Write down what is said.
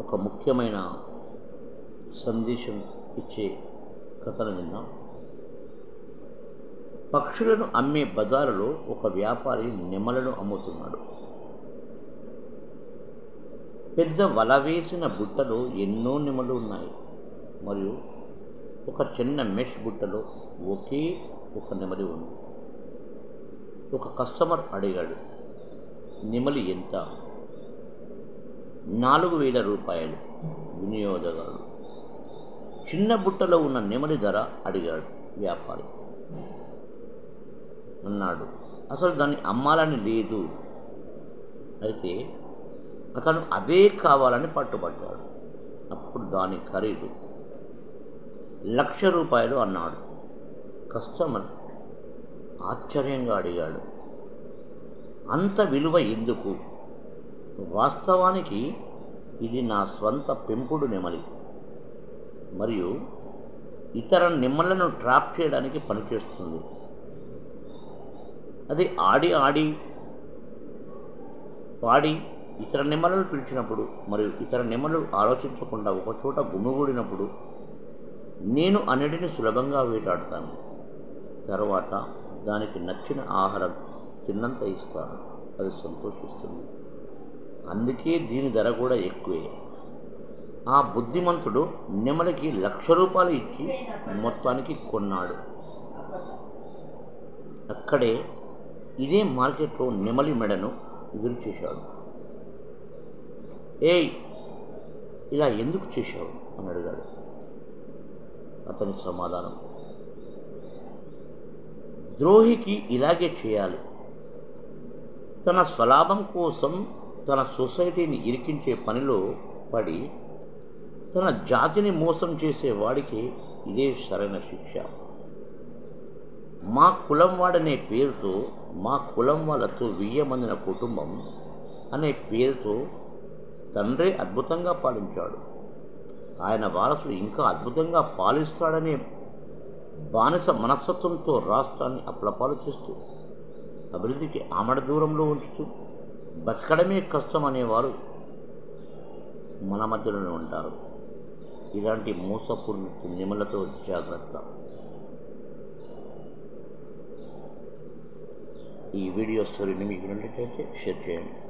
ఒక ముఖ్యమైన సందేశం ఇచ్చే కథను విన్నాం పక్షులను అమ్మే బజారులో ఒక వ్యాపారి నెమలను అమ్ముతున్నాడు పెద్ద వల వేసిన బుట్టలో ఎన్నో నెమలు ఉన్నాయి మరియు ఒక చిన్న మెష్ బుట్టలో ఒకే ఒక నెమలి ఉంది ఒక కస్టమర్ అడిగాడు నెమలి ఎంత నాలుగు వేల రూపాయలు వినియోగదారుడు చిన్న బుట్టలో ఉన్న నెమలి ధర అడిగాడు వ్యాపారి అన్నాడు అసలు దాన్ని అమ్మాలని లేదు అయితే అతను అవే కావాలని పట్టుబట్టాడు అప్పుడు దాని ఖరీదు లక్ష రూపాయలు అన్నాడు కస్టమర్ ఆశ్చర్యంగా అడిగాడు అంత విలువ ఎందుకు వాస్తవానికి ఇది నా స్వంత పెంపుడు నెమలి మరియు ఇతర నెమ్మలను ట్రాప్ చేయడానికి పనిచేస్తుంది అది ఆడి ఆడి పాడి ఇతర నెమ్మలను పిలిచినప్పుడు మరియు ఇతర నెమ్మలు ఆలోచించకుండా ఒక చోట గుమిగూడినప్పుడు నేను అన్నిటిని సులభంగా వేటాడతాను తర్వాత దానికి నచ్చిన ఆహారం తిన్నంత ఇస్తాను అది సంతోషిస్తుంది అందుకే దీని ధర కూడా ఎక్కువే ఆ బుద్ధిమంతుడు నెమలికి లక్ష రూపాయలు ఇచ్చి మొత్తానికి కొన్నాడు అక్కడే ఇదే మార్కెట్లో నెమలి మెడను విరిచేశాడు ఏయ్ ఇలా ఎందుకు చేశావు అని అడిగాడు అతని సమాధానం ద్రోహికి ఇలాగే చేయాలి తన స్వలాభం కోసం తన సొసైటీని ఇరికించే పనిలో పడి తన జాతిని మోసం చేసే వాడికి ఇదే సరైన శిక్ష మా కులం వాడనే పేరుతో మా కులం వాళ్ళతో వెయ్యమందిన కుటుంబం అనే పేరుతో తండ్రి అద్భుతంగా పాలించాడు ఆయన వారసుడు ఇంకా అద్భుతంగా పాలిస్తాడనే బానిస మనస్తత్వంతో రాష్ట్రాన్ని అప్లపాలు చేస్తూ అభివృద్ధికి ఆమడ దూరంలో ఉంచుతూ బతకడమే కష్టం అనేవారు మన మధ్యలోనే ఉంటారు ఇలాంటి మోసపూరిత నిమలతో జాగ్రత్త ఈ వీడియో స్టోరీని మీకు నచ్చినట్లయితే షేర్ చేయండి